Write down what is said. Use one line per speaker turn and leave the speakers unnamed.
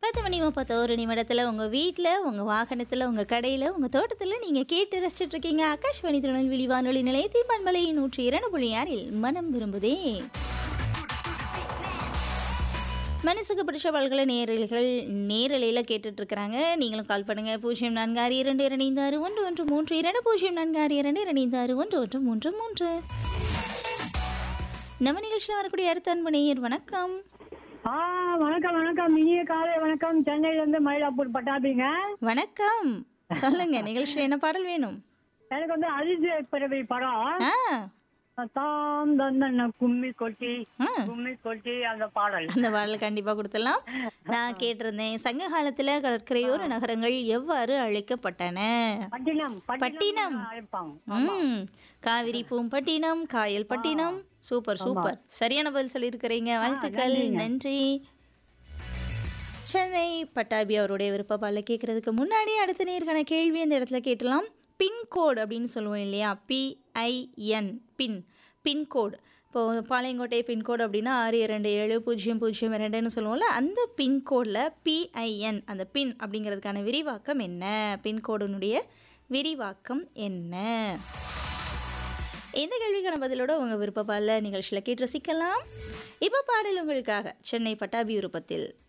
பத்து மணி முப்பத்தோரு நிமிடத்தில் உங்கள் வீட்டில் உங்கள் வாகனத்தில் உங்கள் கடையில் உங்கள் தோட்டத்தில் நீங்கள் கேட்டு ரசிச்சுட்டு இருக்கீங்க ஆகாஷ்வாணி திருநெல்வேலி வானொலி நிலையத்தின் பண்பலை நூற்றி இரண்டு புள்ளி ஆறில் மனம் விரும்புதே மனசுக்கு பிடிச்ச பால்களை நேரல்கள் நேரலையில் கேட்டுட்டு இருக்கிறாங்க நீங்களும் கால் பண்ணுங்க பூஜ்ஜியம் நான்கு ஆறு இரண்டு இரண்டு ஆறு ஒன்று ஒன்று மூன்று இரண்டு பூஜ்ஜியம் நான்கு ஆறு இரண்டு இரண்டு ஆறு ஒன்று ஒன்று மூன்று மூன்று நம்ம நிகழ்ச்சியில் வரக்கூடிய அடுத்த அன்பு நேயர் வணக்கம்
ஆ வணக்கம் வணக்கம் இனிய காலை வணக்கம் சென்னையில இருந்து மயிலாப்பூர் பட்டாபிங்க
வணக்கம் சொல்லுங்க நிகழ்ச்சியில் என்ன பாடல் வேணும்
எனக்கு வந்து அதிசய பிறவி படம்
ஆ
தாம் தந்தன கும்மி கொட்டி
ஆ
கும்மி கொட்டி அந்த பாடல்
அந்த பாடல் கண்டிப்பா கொடுத்துடலாம் நான் கேட்டிருந்தேன் சங்க காலத்துல கடற்கரையோர நகரங்கள் எவ்வாறு அழைக்கப்பட்டன
பட்டினம்
பட்டினம்.
அழைப்பாங்க
ம் Kaveripoompattinam Kayalpattinam super super சரியான பதில் சொல்லியிருக்கிறீங்க வாழ்த்துக்கள் நன்றி சென்னை பட்டாபி அவருடைய விருப்ப பாடல கேட்கறதுக்கு முன்னாடி அடுத்த நேர்கான கேள்வி அந்த இடத்துல கேட்டலாம் பின்கோடு அப்படின்னு சொல்லுவோம் இல்லையா பிஐஎன் பின் பின்கோடு இப்போ பாளையங்கோட்டை பின்கோடு அப்படின்னா ஆறு இரண்டு ஏழு பூஜ்ஜியம் பூஜ்ஜியம் இரண்டுன்னு சொல்லுவோம்ல அந்த பின்கோடில் பிஐஎன் அந்த பின் அப்படிங்கிறதுக்கான விரிவாக்கம் என்ன பின்கோடுனுடைய விரிவாக்கம் என்ன இந்த கேள்விக்கான பதிலோட உங்கள் விருப்ப பாடல நிகழ்ச்சியில் கேட்டு ரசிக்கலாம் இப்போ பாடல் உங்களுக்காக சென்னை பட்டாபி விருப்பத்தில்